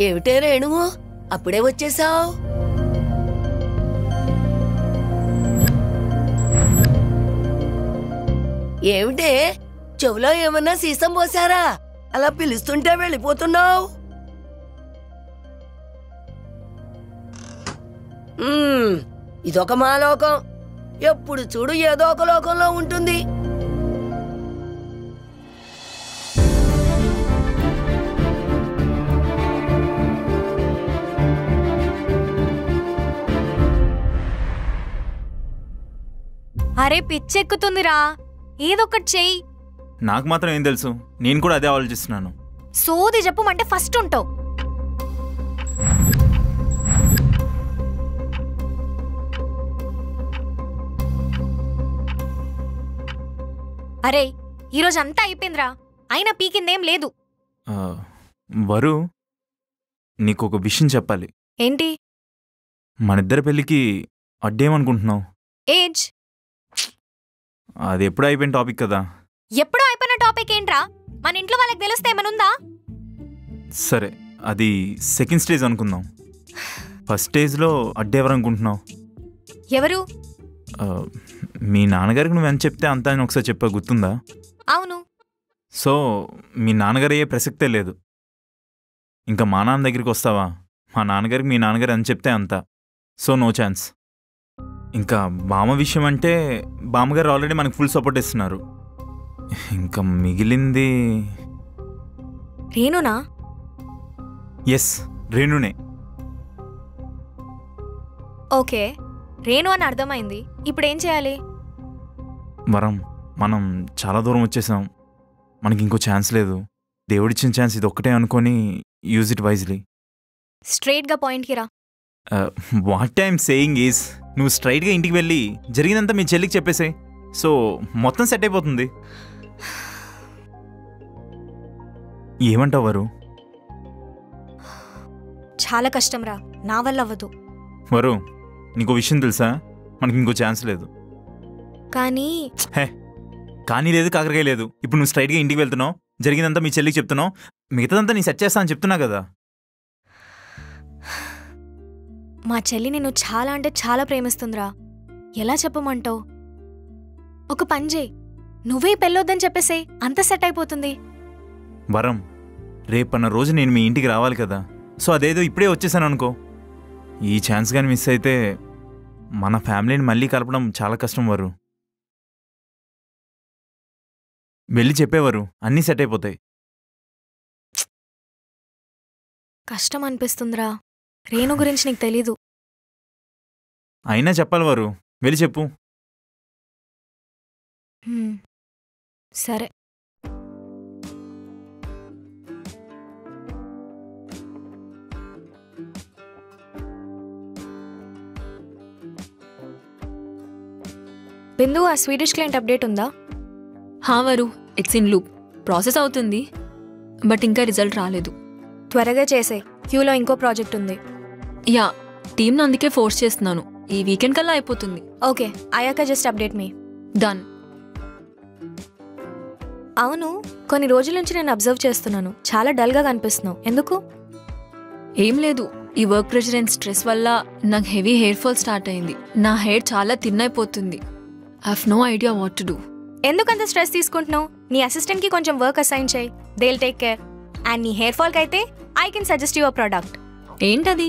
ఏమిటే రేణు అప్పుడే వచ్చేసావు ఏమిటే చెవులో ఏమన్నా సీసం పోసారా అలా పిలుస్తుంటే వెళ్ళిపోతున్నావు మ్మ్, ఇదొక మాలోకం ఎప్పుడు చూడు ఏదో ఒక లోకంలో ఉంటుంది అరే పిచ్చెక్కుతుందిరా ఏదొక్కటి చెయ్యి నాకు మాత్రం ఏం తెలుసు నేను కూడా అదే ఆలోచిస్తున్నాను సోది చెప్పమంటే ఫస్ట్ ఉంటావు అరే ఈరోజు అంతా అయిపోయిందిరా అయినా పీకిందేం లేదు ఆ, వరు నీకు ఒక విషయం చెప్పాలి ఏంటి మనిద్దరి పెళ్ళికి అడ్డేమనుకుంటున్నావు ఏజ్ అది ఎప్పుడు అయిపోయిన టాపిక్ కదా ఎప్పుడో అయిపోయిన టాపిక్ ఏంట్రా మన ఇంట్లో వాళ్ళకి తెలిస్తే ఏమనుందా సరే అది సెకండ్ స్టేజ్ అనుకుందాం ఫస్ట్ స్టేజ్లో అడ్డేవరు అనుకుంటున్నావు ఎవరు ఆ, మీ నాన్నగారికి నువ్వు ఎంత చెప్తే అంతా అని ఒకసారి చెప్పా గుర్తుందా అవును సో మీ నాన్నగారు అయ్యే ప్రసక్తే లేదు ఇంకా మా నాన్న దగ్గరికి వస్తావా మా నాన్నగారికి మీ నాన్నగారు ఎంత చెప్తే అంత సో నో ఛాన్స్ ఇంకా బామ్మ విషయం అంటే బామ్మగారు ఆల్రెడీ మనకు ఫుల్ సపోర్ట్ ఇస్తున్నారు ఇంకా మిగిలింది రేణునా ఎస్ రేణునే ఓకే రేణు అని అర్థమైంది ఇప్పుడు ఏం చేయాలి వరం మనం చాలా దూరం వచ్చేసాం మనకి ఇంకో ఛాన్స్ లేదు దేవుడిచ్చిన ఛాన్స్ ఇది ఒక్కటే అనుకొని యూజ్ ఇట్ వైజ్లీ స్ట్రైట్గా పాయింట్కి రా వాట్ ఐమ్ సేయింగ్ ఈస్ నువ్వు స్ట్రైట్గా ఇంటికి వెళ్ళి జరిగిందంతా మీ చెల్లికి చెప్పేసాయి సో మొత్తం సెట్ అయిపోతుంది ఏమంటావు వరు చాలా కష్టం రా నా వల్ల అవ్వదు వరు నీకు విషయం తెలుసా మనకి ఇంకో ఛాన్స్ లేదు కానీ హే కానీ లేదు కాకరకాయ లేదు ఇప్పుడు నువ్వు స్ట్రైట్గా ఇంటికి వెళ్తున్నావు జరిగిందంతా మీ చెల్లికి చెప్తున్నావు మిగతాదంతా నేను సెట్ చేస్తా అని చెప్తున్నా కదా మా చెల్లి నిన్ను చాలా అంటే చాలా ప్రేమిస్తుందిరా ఎలా చెప్పమంటావు ఒక పని చేయి నువ్వే పెళ్ళొద్దని చెప్పేసే అంత సెట్ అయిపోతుంది వరం రేపన్న రోజు నేను మీ ఇంటికి రావాలి కదా సో అదేదో ఇప్పుడే వచ్చేసాను అనుకో ఈ ఛాన్స్ కానీ మిస్ అయితే మన ఫ్యామిలీని మళ్ళీ కలపడం చాలా కష్టం వరు వెళ్ళి చెప్పేవారు అన్నీ సెట్ అయిపోతాయి కష్టం అనిపిస్తుందిరా రేణు గురించి నీకు తెలీదు అయినా చెప్పాలి వారు వెళ్ళి చెప్పు హ్మ్. సరే బిందు ఆ స్వీడిష్ క్లయింట్ అప్డేట్ ఉందా హా Varu it's in loop process అవుతుంది బట్ ఇంకా రిజల్ట్ రాలేదు త్వరగా చేసే క్యూలో ఇంకో ప్రాజెక్ట్ ఉంది యా టీంని అందుకే ఫోర్స్ చేస్తున్నాను ఈ వీకెండ్ కల్లా అయిపోతుంది ఓకే అయ్యాక జస్ట్ అప్డేట్ మీ డన్ అవును కొన్ని రోజుల నుంచి నేను అబ్జర్వ్ చేస్తున్నాను చాలా డల్గా కనిపిస్తున్నావు ఎందుకు ఏం లేదు ఈ వర్క్ ప్రెషర్ అండ్ స్ట్రెస్ వల్ల నాకు హెవీ హెయిర్ ఫాల్ స్టార్ట్ అయింది నా హెయిర్ చాలా థిన్ అయిపోతుంది I have no idea what to do ఎందుకంత స్ట్రెస్ తీసుకుంటున్నావు నీ అసిస్టెంట్కి కొంచెం వర్క్ అసైన్ చేయి దేల్ టేక్ కేర్ అండ్ నీ హెయిర్ ఫాల్కి అయితే I can suggest your product ఏంటది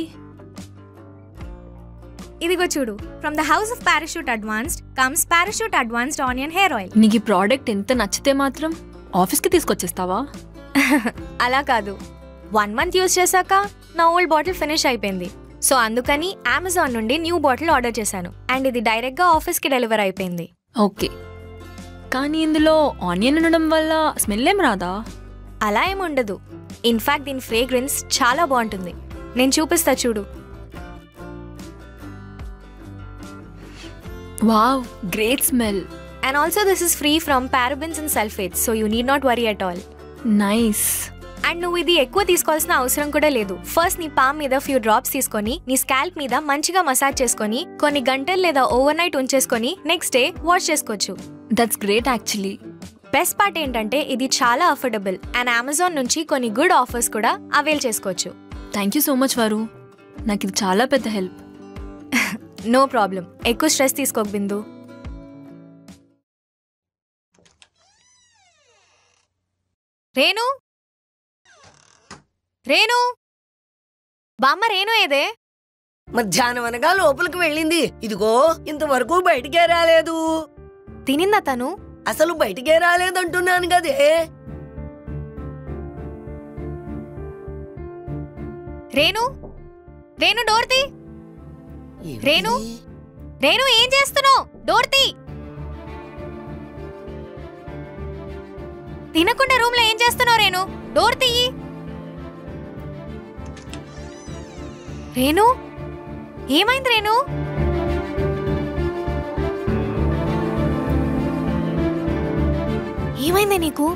ఇదిగో చూడు from the house of Parachute Advanced comes Parachute Advanced onion hair oil నీకు ఈ ప్రోడక్ట్ ఎంత నచ్చితే మాత్రం ఆఫీస్కి తీసుకొచ్చేస్తావా అలా కాదు వన్ మంత్ యూస్ చేశాక నా ఓల్డ్ బాటిల్ ఫినిష్ అయిపోయింది సో అందుకని అమెజాన్ నుండి న్యూ బాటిల్ ఆర్డర్ చేశాను అండ్ ఇది డైరెక్ట్గా ఆఫీస్కి డెలివర్ అయిపోయింది ఓకే కానీ ఇందులో ఆనియన్ ఉండడం వల్ల స్మెల్ ఏం రాదా అలా ఏమి ఉండదు ఇన్ఫాక్ట్ దీని ఫ్రేగ్రెన్స్ చాలా బాగుంటుంది నేను చూపిస్తా చూడు wow great smell and also this is free from parabens and sulphates so you need not worry at all nice and నువ్వు ఇది ఎక్కువ తీసుకోవాల్సిన అవసరం కూడా లేదు ఫస్ట్ నీ పామ్ మీద ఫ్యూ డ్రాప్స్ తీసుకొని నీ స్కాల్ప్ మీద మంచిగా మసాజ్ చేసుకొని కొన్ని గంటలు లేదా ఓవర్ నైట్ ఉంచేసుకొని నెక్స్ట్ డే వాష్ చేసుకోవచ్చు that's great actually best part ఏంటంటే ఇది చాలా అఫోర్డబుల్ అండ్ అమెజాన్ నుంచి కొన్ని గుడ్ ఆఫర్స్ కూడా అవైల్ చేసుకోవచ్చు thank you so much Varu నాకు ఇది చాలా పెద్ద హెల్ప్ నో ప్రాబ్లం ఎక్కువ స్ట్రెస్ తీసుకోక బిందు రేణు రేణు బామ్మ రేణు ఏదే మధ్యాహ్నం అనగా లోపలికి వెళ్ళింది ఇదిగో ఇంతవరకు బయటికే రాలేదు తినిందా తను అసలు బయటికే రాలేదంటున్నాను కదే రేణు రేణు డోర్ తీ రేణు? రేణు ఏం చేస్తున్నావు డోర్ తీ తినకుండా రూమ్ లో ఏం చేస్తున్నావు రేణు డోర్ తీయి రేణు ఏమైంది రేణు ఏమైంది నీకు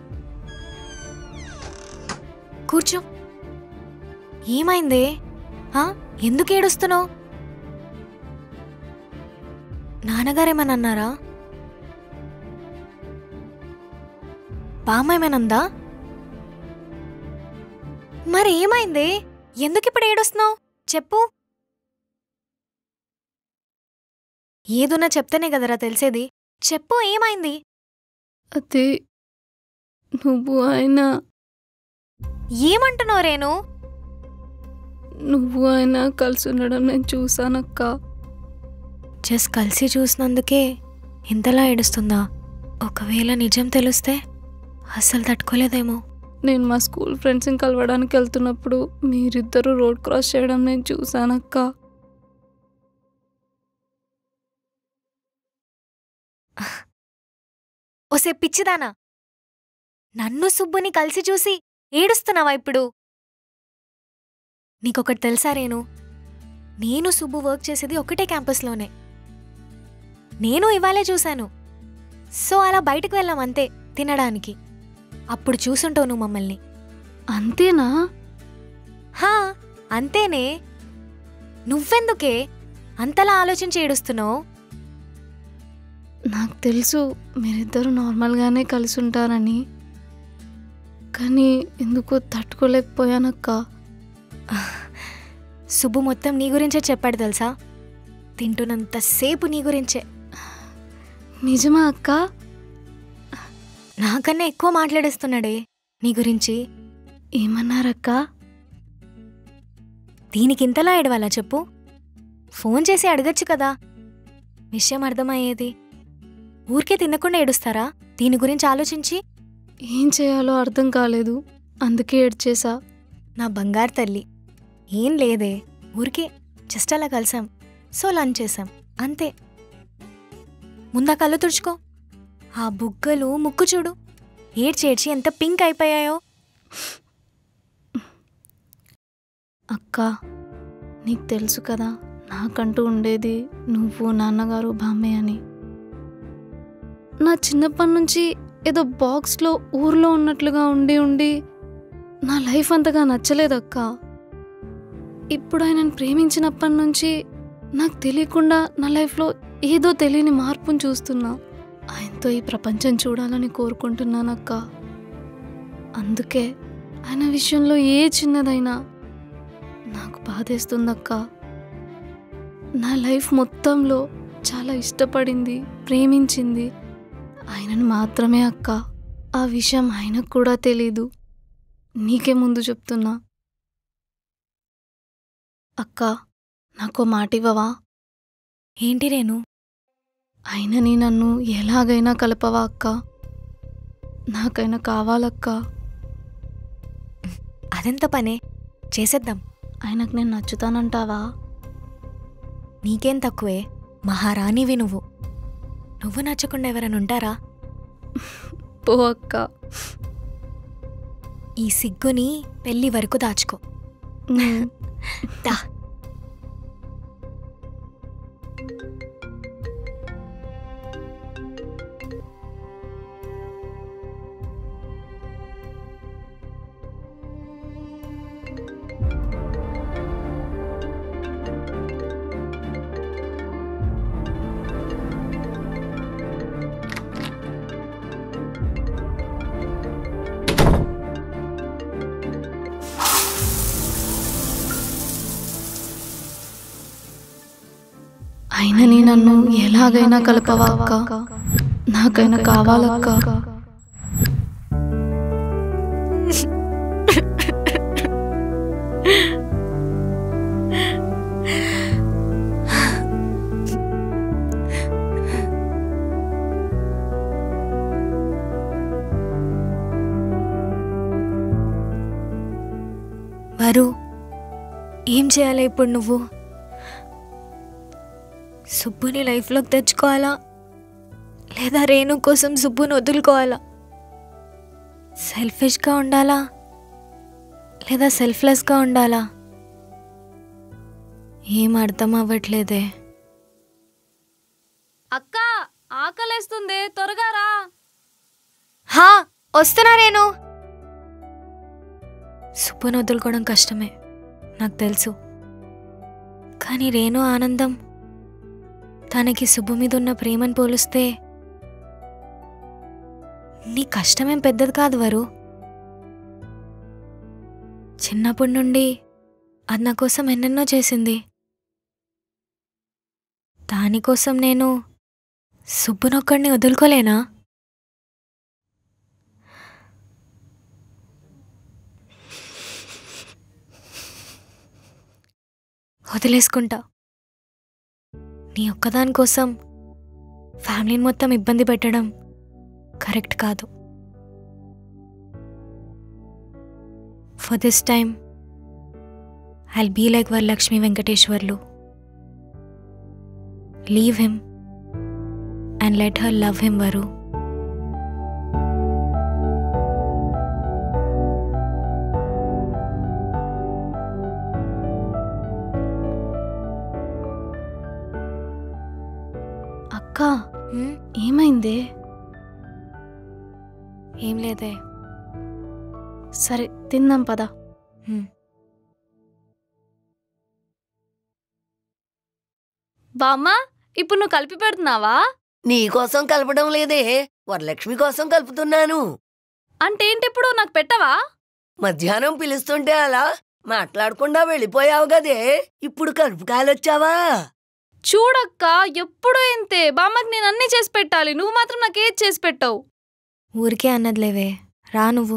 కూర్చో ఏమైంది ఆ? ఎందుకు ఏడుస్తున్నావు నాన్నగారేమని అన్నారా బామ్మ ఏమేనందా మరి ఏమైంది ఎందుకు ఇప్పుడు ఏడుస్తున్నావు చెప్పు ఏదున్నా చెప్తేనే కదరా తెలిసేది చెప్పు ఏమైంది అది నువ్వు ఆయన ఏమంటున్నావు రేణు నువ్వు ఆయన కలిసి ఉండడం నేను చూసానక్క జస్ట్ కలిసి చూసినందుకే ఇంతలా ఏడుస్తుందా ఒకవేళ నిజం తెలిస్తే అస్సలు తట్టుకోలేదేమో నేను మా స్కూల్ ఫ్రెండ్స్ని కలవడానికి వెళ్తున్నప్పుడు మీరిద్దరూ రోడ్ క్రాస్ చేయడం నేను చూసానక్క ఒసే పిచ్చిదానా నన్ను సుబ్బుని కలిసి చూసి ఏడుస్తున్నావా ఇప్పుడు నీకొకటి తెలుసా రేణు నేను సుబ్బు వర్క్ చేసేది ఒకటే క్యాంపస్లోనే నేను ఇవాళే చూశాను సో అలా బయటకు వెళ్ళాం అంతే తినడానికి అప్పుడు చూసుంటావు నువ్వు మమ్మల్ని అంతేనా హా అంతేనే నువ్వెందుకే అంతలా ఆలోచించి ఏడుస్తున్నావు నాకు తెలుసు మీరిద్దరూ నార్మల్గానే కలిసి ఉంటారని కానీ ఎందుకో తట్టుకోలేకపోయానక్క సుబ్బు మొత్తం నీ గురించే చెప్పాడు తెలుసా తింటున్నంతసేపు నీ గురించే నిజమా అక్క నాకన్నా ఎక్కువ మాట్లాడేస్తున్నాడే నీ గురించి ఏమన్నారక్క దీనికి ఇంతలా ఏడవాలా చెప్పు ఫోన్ చేసి అడగచ్చు కదా విషయం అర్థమయ్యేది ఊరికే తినకుండా ఏడుస్తారా దీని గురించి ఆలోచించి ఏం చేయాలో అర్థం కాలేదు అందుకే ఏడ్చేసా నా బంగారు తల్లి ఏం లేదే ఊరికే జస్ట్ అలా కలిసాం సో లంచ్ చేసాం అంతే ముందా కళ్ళు తుడుచుకో ఆ బుగ్గలు ముక్కు చూడు ఏడ్చేడ్చి ఎంత పింక్ అయిపోయాయో అక్క నీకు తెలుసు కదా నాకంటూ ఉండేది నువ్వు నాన్నగారు బామ్మయ్య అని నా చిన్నప్పటి నుంచి ఏదో బాక్స్లో ఊర్లో ఉన్నట్లుగా ఉండి ఉండి నా లైఫ్ అంతగా నచ్చలేదక్క ఇప్పుడు ఆయనను ప్రేమించినప్పటి నుంచి నాకు తెలియకుండా నా లైఫ్లో ఏదో తెలియని మార్పును చూస్తున్నా ఆయనతో ఈ ప్రపంచం చూడాలని కోరుకుంటున్నానక్క అందుకే ఆయన విషయంలో ఏ చిన్నదైనా నాకు బాధేస్తుందక్క నా లైఫ్ మొత్తంలో చాలా ఇష్టపడింది ప్రేమించింది ఆయనను మాత్రమే అక్క ఆ విషయం ఆయనకు కూడా తెలీదు నీకే ముందు చెప్తున్నా అక్క నాకో మాట ఇవ్వవా ఏంటి రేణు ఆయనని నన్ను ఎలాగైనా కలపవా అక్క నాకైనా కావాలక్క అదెంత పనే చేసేద్దాం ఆయనకు నేను నచ్చుతానంటావా నీకేం తక్కువే మహారాణివి నువ్వు నువ్వు నచ్చకుండా ఎవరైనా ఉంటారా పో అక్క ఈ సిగ్గుని పెళ్లి వరకు దాచుకో ఉమ్. దా అయినని నన్ను ఎలాగైనా కలపవా అక్క నాకైనా కావాలక్క వరు ఏం చేయాలి ఇప్పుడు నువ్వు సుబ్బుని లైఫ్లోకి తెచ్చుకోవాలా లేదా రేణు కోసం సుబ్బుని వదులుకోవాలా సెల్ఫిష్గా ఉండాలా లేదా సెల్ఫ్లెస్గా ఉండాలా ఏం అర్థం అవ్వట్లేదే అక్క ఆకలేస్తుంది త్వరగా రా హా వస్తున్నా రేణు సుబ్బుని వదులుకోవడం కష్టమే నాకు తెలుసు కానీ రేణు ఆనందం తనకి సుబ్బు మీద ఉన్న ప్రేమను పోలిస్తే నీ కష్టమేం పెద్దది కాదు వరు చిన్నప్పటి నుండి అది నా కోసం ఎన్నెన్నో చేసింది దానికోసం నేను సుబ్బునొక్కడిని వదులుకోలేనా వదిలేసుకుంటా నీ ఒక్కదాని కోసం ఫ్యామిలీని మొత్తం ఇబ్బంది పెట్టడం కరెక్ట్ కాదు for this time I'll be like Varalakshmi Venkateswarlu leave him and let her love him Varu అక్క ఏమైంది ఏం లేదే సరే తిందాం పద హ్మ్. బామ్మ ఇప్పుడు నువ్వు కలిపి పెడుతున్నావా నీకోసం కలపడం లేదే వరలక్ష్మి కోసం కలుపుతున్నాను అంటే ఏంటి ఇప్పుడు నాకు పెట్టవా మధ్యాహ్నం పిలుస్తుంటే అలా మాట్లాడకుండా వెళ్ళిపోయావు గదే ఇప్పుడు కలుపు కాయలొచ్చావా చూడక్క ఎప్పుడు ఇంతే బామ్మకి నేను అన్ని చేసి పెట్టాలి నువ్వు మాత్రం నాకు ఏది చేసి పెట్టావు ఊరికే అన్నదిలేవే రా నువ్వు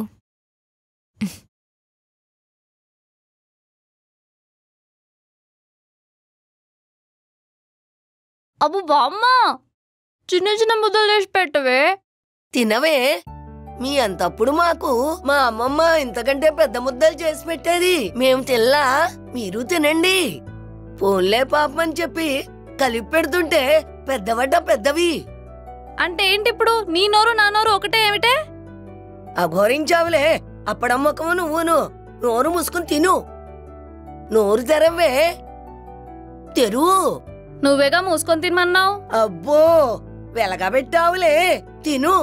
అబ్బు బామ్మ చిన్న చిన్న ముద్దలు చేసి పెట్టవే తినవే మీ అంతప్పుడు మాకు మా అమ్మమ్మ ఇంతకంటే పెద్ద ముద్దలు చేసి పెట్టేది మేం తిల్లా మీరు తినండి ఫోన్లే పాపమని చెప్పి కలిపి పెడుతుంటే పెద్దవడ్డ పెద్దవి అంటే ఏంటి ఇప్పుడు నీ నోరు నా నోరు ఒకటే ఏమిటే అఘోరించావులే అప్పడమ్మకము నువ్వును నోరు మూసుకుని తిను నోరు తెరవే తెరువు నువ్వేగా మూసుకొని తినమన్నావు అబ్బో వెలగబెట్టావులే తిను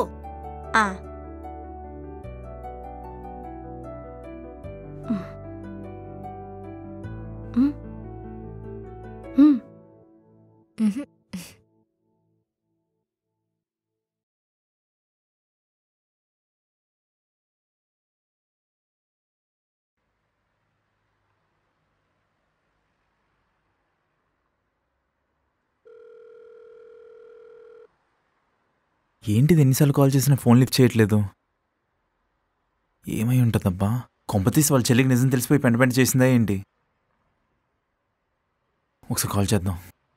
హ్మ్. మ్హూ. ఏంటిది ఎన్నిసార్లు కాల్ చేసినా ఫోన్ లిఫ్ట్ చేయట్లేదు ఏమై ఉంటుందబ్బా కొంపతీసి వాళ్ళ చెల్లికి నిజం తెలిసిపోయి పెంట పెంట చేసిందా ఏంటి ఒకసారి కాల్ చేద్దాం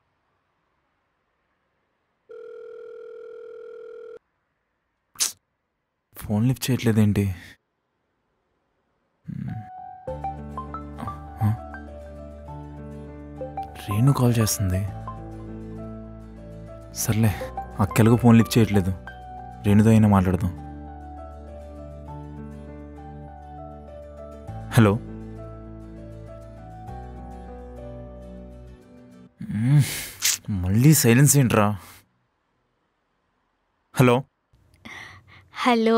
ఫోన్ లిఫ్ట్ చేయట్లేదేంటి మ్మ్. ఆ? రేణు కాల్ చేస్తుంది సర్లే అక్కెలకు ఫోన్ లిఫ్ట్ చేయట్లేదు రేణుతో అయినా మాట్లాడదాం హలో మ్మ్. మళ్ళీ సైలెన్స్ ఏంట్రా హలో హలో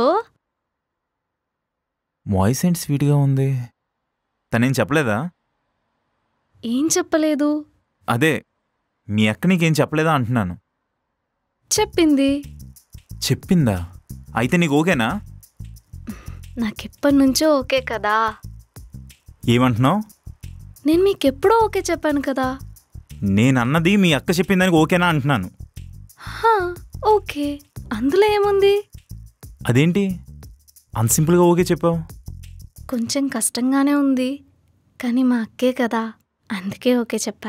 వాయిస్ ఏంటి స్వీట్గా ఉంది తనేం చెప్పలేదా ఏం చెప్పలేదు అదే మీ అక్క నీకేం చెప్పలేదా అంటున్నాను చెప్పింది చెప్పిందా అయితే నీకు ఓకేనా నాకెప్పటి నుంచో ఓకే కదా ఏమంటున్నావు నేను మీకెప్పుడో ఓకే చెప్పాను కదా నేను అన్నది మీ అక్క చెప్పిన దానికి ఓకేనా అంటున్నాను హా, ఓకే అందులో ఏముంది అదేంటి అంత సింపుల్గా ఓకే చెప్పావు కొంచెం కష్టంగానే ఉంది కానీ మా అక్కే కదా అందుకే ఓకే చెప్పా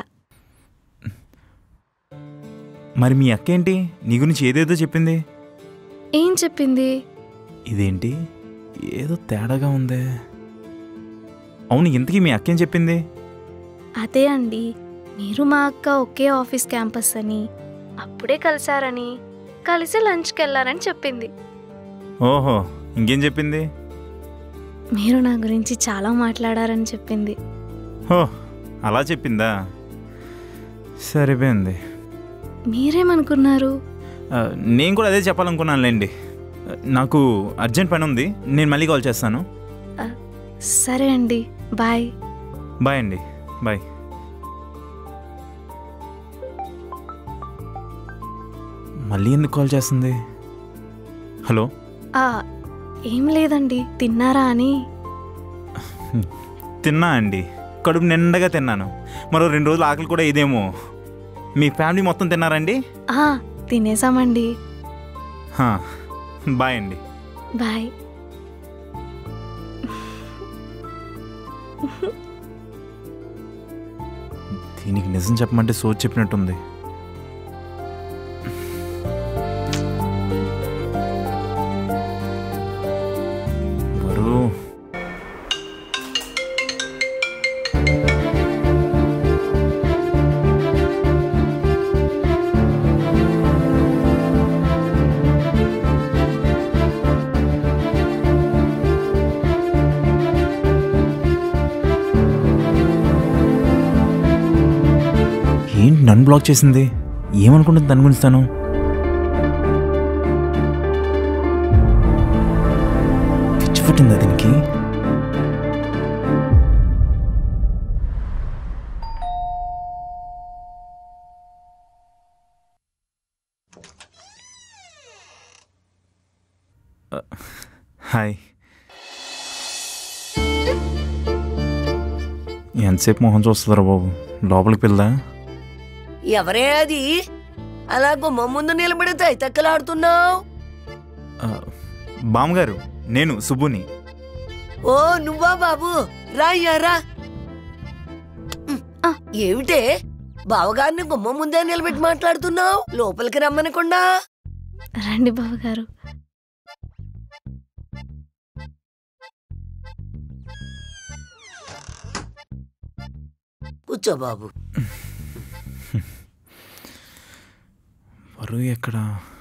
మరి మీ అక్క ఏంటి నీ గురించి ఏదేదో చెప్పింది ఏం చెప్పింది ఇదేంటి ఏదో తేడాగా ఉందే అవును ఇంతకీ మీ అక్క ఏం చెప్పింది అదే అండి మీరు మా అక్క ఒకే ఆఫీస్ క్యాంపస్ అని అప్పుడే కలిసారని కలిసి లంచ్కి వెళ్ళారని చెప్పింది ఓహో ఇంకేం చెప్పింది మీరు నా గురించి చాలా మాట్లాడారని చెప్పింది ఓ అలా చెప్పిందా సరిపోయింది మీరేమనుకున్నారు ఆ, నేను కూడా అదే చెప్పాలనుకున్నానులేండి నాకు అర్జెంట్ పని ఉంది నేను మళ్ళీ కాల్ చేస్తాను సరే అండి బాయ్ బాయ్ అండి బాయ్ మళ్ళీ ఎందుకు కాల్ చేస్తుంది హలో ఆ, ఏం లేదండి తిన్నారా అని తిన్నా అండి కడుపు నిండగా తిన్నాను మరో రెండు రోజులు ఆకలి కూడా ఇదేమో మీ ఫ్యామిలీ మొత్తం తిన్నారండి ఆ, తినేసామండి హా, బాయ్ అండి బాయ్ దీనికి నిజం చెప్పమంటే సోచి చెప్పినట్టుంది వరు ఏంటి నన్ను బ్లాక్ చేసింది ఏమనుకుంటుంది దాని గురించి తను పిచ్చి పుట్టిందా దీనికి ఆ, హాయ్ ఎంతసేపు మొహం చూస్తుందిరా బాబు లోపలికి పిల్లదా ఎవరే అది అలా గుమ్మం ముందు నిలబడి తైతక్కలాడుతున్నావు ఆ, బామ్మగారు నేను సుబ్బుని ఓ నువ్వా బాబు రా అయ్యా, రా ఆ. ఏమిటే బావగారిని గుమ్మం ముందే నిలబెట్టి మాట్లాడుతున్నావు లోపలికి రమ్మనకుండా రండి బావగారు కూర్చో బాబు వరువు ఎక్కడ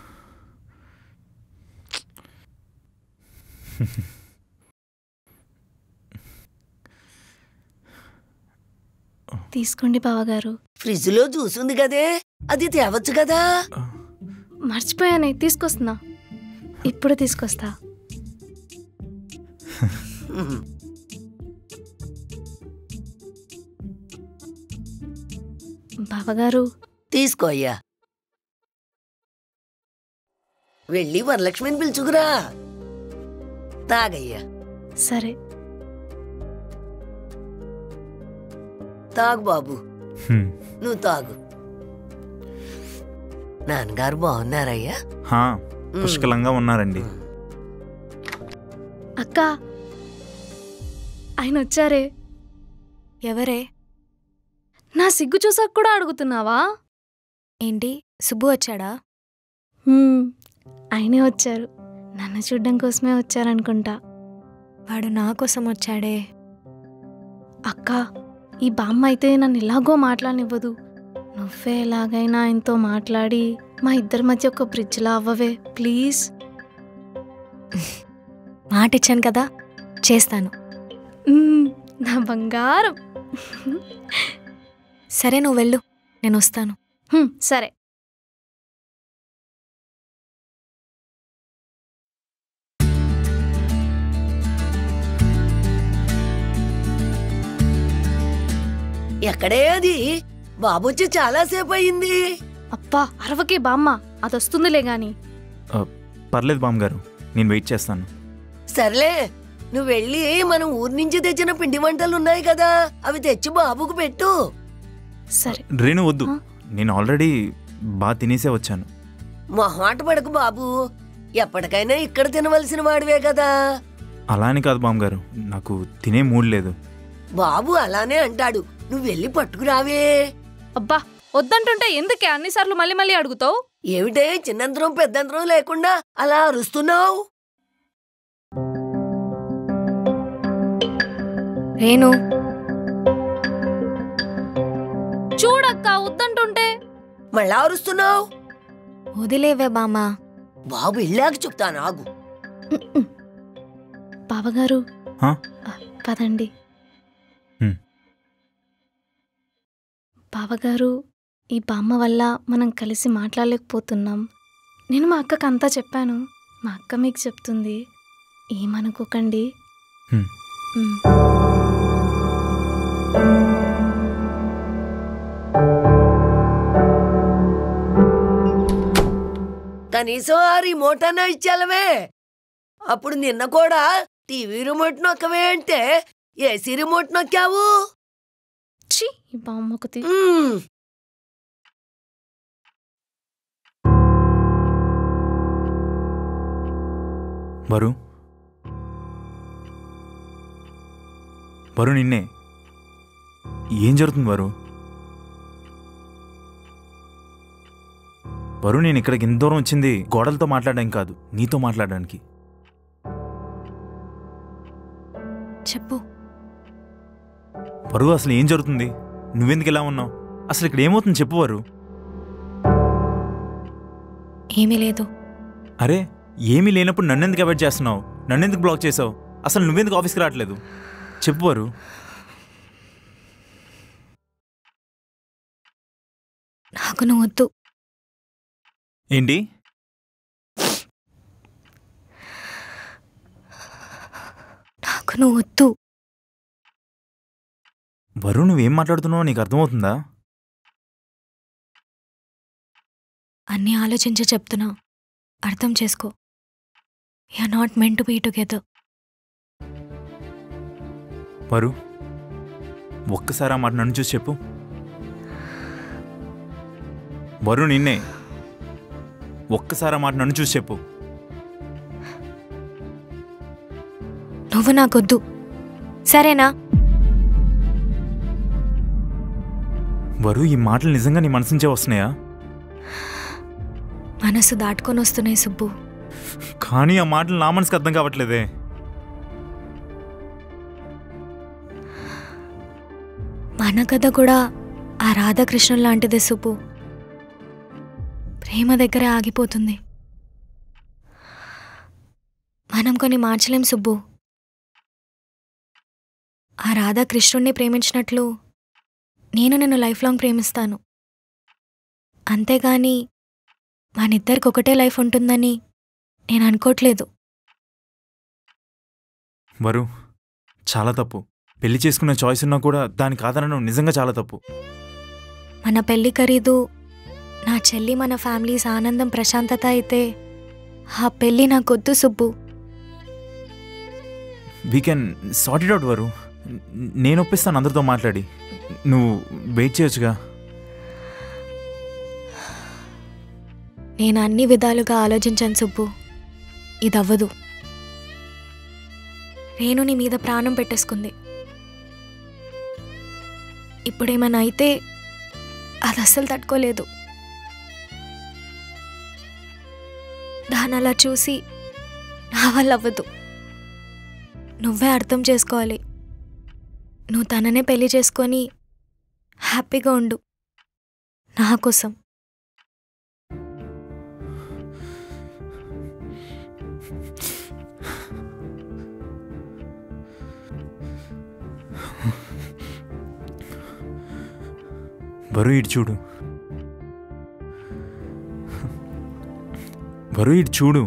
తీసుకోండి బావగారు ఫ్రిడ్జ్ లో జ్యూస్ ఉంది కదే అది తేవచ్చు కదా మర్చిపోయానే తీసుకొస్తున్నా ఇప్పుడు తీసుకొస్తా ఉహు. బావగారు తీసుకో అయ్యా వెళ్ళి వరలక్ష్మిని పిలుచుకురా తాగయ్యా సరే తాగు బాబు హ్మ్. నువ్వు తాగు నాన్నగారు బాగున్నారయ్యా హా, ఉమ్. పుష్కలంగా ఉన్నారండి ఉమ్. అక్క ఆయన వచ్చారే ఎవరే నా సిగ్గు చూసాక కూడా అడుగుతున్నావా ఏంటి సుబ్బు వచ్చాడా హ్మ్, ఆయనే వచ్చారు నన్ను చూడ్డం కోసమే వచ్చారనుకుంటా వాడు నా కోసం వచ్చాడే అక్క ఈ బామ్మ అయితే నన్ను ఎలాగో మాట్లాడనివ్వదు నువ్వే ఎలాగైనా ఆయనతో మాట్లాడి మా ఇద్దరి మధ్య ఒక బ్రిడ్జ్లా అవ్వవే ప్లీజ్ మాట ఇచ్చాను కదా చేస్తాను మ్మ్, నా బంగారం సరే నువ్వు వెళ్ళు నేను వస్తాను హ్మ్, సరే ఎక్కడే అది బాబు వచ్చి చాలా సేపు అయింది అబ్బా అరవకే బామ్మ అది వస్తుందిలే గాని పర్లేదు బామ్మగారు నేను వెయిట్ చేస్తాను సర్లే నువ్వు వెళ్ళి మనం ఊరి నుంచి తెచ్చిన పిండి వంటలు ఉన్నాయి కదా అవి తెచ్చి బాబుకు పెట్టు సరే రేణు వద్దు ఆ? నేను ఆల్రెడీ బాగా తినేసే వచ్చాను మొహమాట పడకు బాబు ఎప్పటికైనా ఇక్కడ తినవలసిన వాడివే కదా అలా అని కాదు బామ్మగారు నాకు తినే మూడ్ లేదు బాబు అలానే అంటాడు నువ్వు వెళ్ళి పట్టుకురావే అబ్బా వద్దంటుంటే ఎందుకే అన్నిసార్లు మళ్ళీ మళ్ళీ అడుగుతావు ఏమిటే చిన్నంతరం పెద్దంతరం లేకుండా అలా అరుస్తున్నావు రేణు చూడక్క వద్దంటుంటే మళ్ళా అరుస్తున్నావు వదిలేవే బామ్మ బాబు వెళ్ళాక చెప్తాను ఆగు బావగారు హా? ఆ, పదండి హ్మ్. బావగారు ఈ బామ్మ వల్ల మనం కలిసి మాట్లాడలేకపోతున్నాం నేను మా అక్కకు అంతా చెప్పాను మా అక్క మీకు చెప్తుంది ఏమనుకోకండి హ్మ్. హ్మ్. కనీసం ఆ రిమోట్ అన్నా ఇచ్చాలవే అప్పుడు నిన్న కూడా టీవీ రిమోట్ నొక్కవే అంటే ఏసీ రిమోట్ నొక్కావు ఛీ ఈ బామ్మ ఒకటి మ్మ్. వరు వరు నిన్నే ఏం జరుగుతుంది వరు వరు నేను ఇక్కడికి ఇంత దూరం వచ్చింది గోడలతో మాట్లాడడానికి కాదు నీతో మాట్లాడడానికి చెప్పు వరు అసలు ఏం జరుగుతుంది నువ్వెందుకు ఇలా ఉన్నావు అసలు ఇక్కడ ఏమవుతుంది చెప్పు వరు ఏమీ లేదు అరే ఏమీ లేనప్పుడు నన్నెందుకు అవాయిడ్ చేస్తున్నావు నన్నెందుకు బ్లాక్ చేసావు అసలు నువ్వెందుకు ఆఫీస్కి రావట్లేదు చెప్పు వరు నాకు నువ్వు వద్దు ఏంటి నాకు నువ్వు వద్దు వరు నువ్వేం మాట్లాడుతున్నావో నీకు అర్థమవుతుందా అన్నీ ఆలోచించి చెప్తున్నా అర్థం చేసుకో are not meant to be together Varu ఒక్కసారి ఆ మాట నన్ను చూసి చెప్పు వరు నిన్నే ఒక్కసారి ఆ మాట నన్ను చూసి చెప్పు నువ్వు నాకొద్దు సరేనా వరు ఈ మాటలు నిజంగా నీ మనసు నుంచే వస్తున్నాయా మనసు దాటుకొని వస్తున్నాయి సుబ్బు కానీ ఆ మాటలు నా మనసుకు అర్థం కావట్లేదే మన కథ కూడా ఆ రాధాకృష్ణుల లాంటిదే సుబ్బు ప్రేమ దగ్గరే ఆగిపోతుంది మనం కొన్ని మార్చలేం సుబ్బు ఆ రాధాకృష్ణుణ్ణి ప్రేమించినట్లు నేను నిన్ను లైఫ్ లాంగ్ ప్రేమిస్తాను అంతేగాని మనిద్దరికి ఒకటే లైఫ్ ఉంటుందని నేను అనుకోవట్లేదు వరు చాలా తప్పు పెళ్లి చేసుకునే చాయిస్ ఉన్నా కూడా దాని కాదనడం నిజంగా చాలా తప్పు మన పెళ్లి ఖరీదు నా చెల్లి మన ఫ్యామిలీస్ ఆనందం ప్రశాంతత అయితే ఆ పెళ్ళి నాకొద్దు Subbu we can sort it out Varu న- నేను ఒప్పిస్తాను అందరితో మాట్లాడి నువ్వు వెయిట్ చేయొచ్చుగా నేను అన్ని విధాలుగా ఆలోచించాను సుబ్బు ఇది అవ్వదు రేణు నీ మీద ప్రాణం పెట్టేసుకుంది ఇప్పుడేమైనా అయితే అది అస్సలు తట్టుకోలేదు దాని అలా చూసి నా వల్ల అవ్వదు నువ్వే అర్థం చేసుకోవాలి నువ్వు తననే పెళ్లి చేసుకొని హ్యాపీగా ఉండు నా కోసం వరు ఇటు చూడు వరు ఇటు చూడు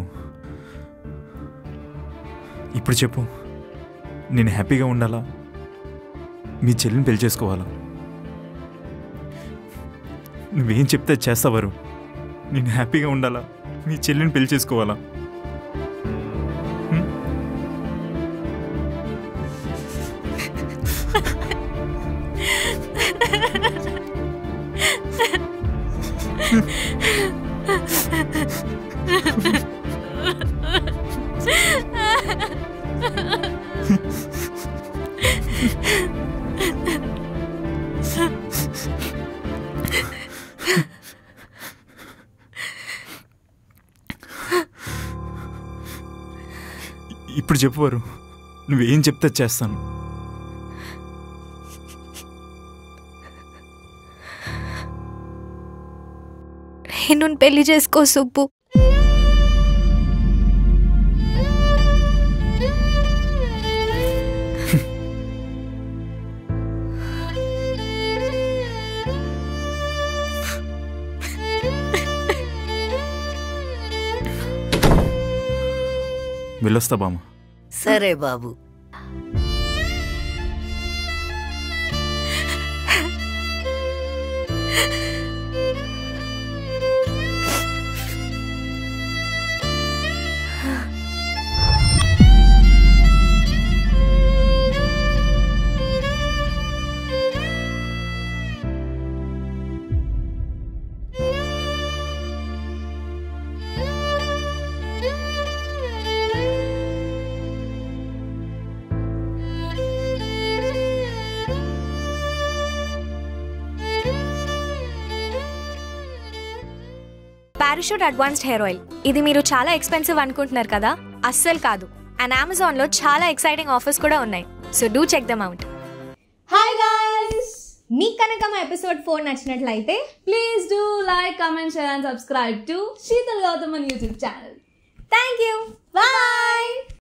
ఇప్పుడు చెప్పు నేను హ్యాపీగా ఉండాలా మీ చెల్లిని పెళ్లి చేసుకోవాలా నువ్వేం చెప్తే అది చేస్తా వరు నేను హ్యాపీగా ఉండాలా మీ చెల్లిని పెళ్లి చేసుకోవాలా హ్మ్? ఇప్పుడు చెప్పు వరు నువ్వేం చెప్తే అది చేస్తాను నేను పెళ్లి చేసుకో సుబ్బు వెళ్ళొస్తా బామ్మ సరే బాబు పారాషూట్ అడ్వాన్స్డ్ హెయిర్ ఆయిల్ ఇది మీరు చాలా ఎక్స్పెన్సివ్ అనుకుంటున్నారు కదా అస్సలు కాదు అండ్ అమెజాన్లో చాలా ఎక్సైటింగ్ ఆఫర్స్ కూడా ఉన్నాయి so do check them out hi guys మీకు కనుక మా ఎపిసోడ్ ఫోర్ నచ్చినట్లయితే Please do like, comment, share, and subscribe to Sheetal Gautam on YouTube channel. Thank you bye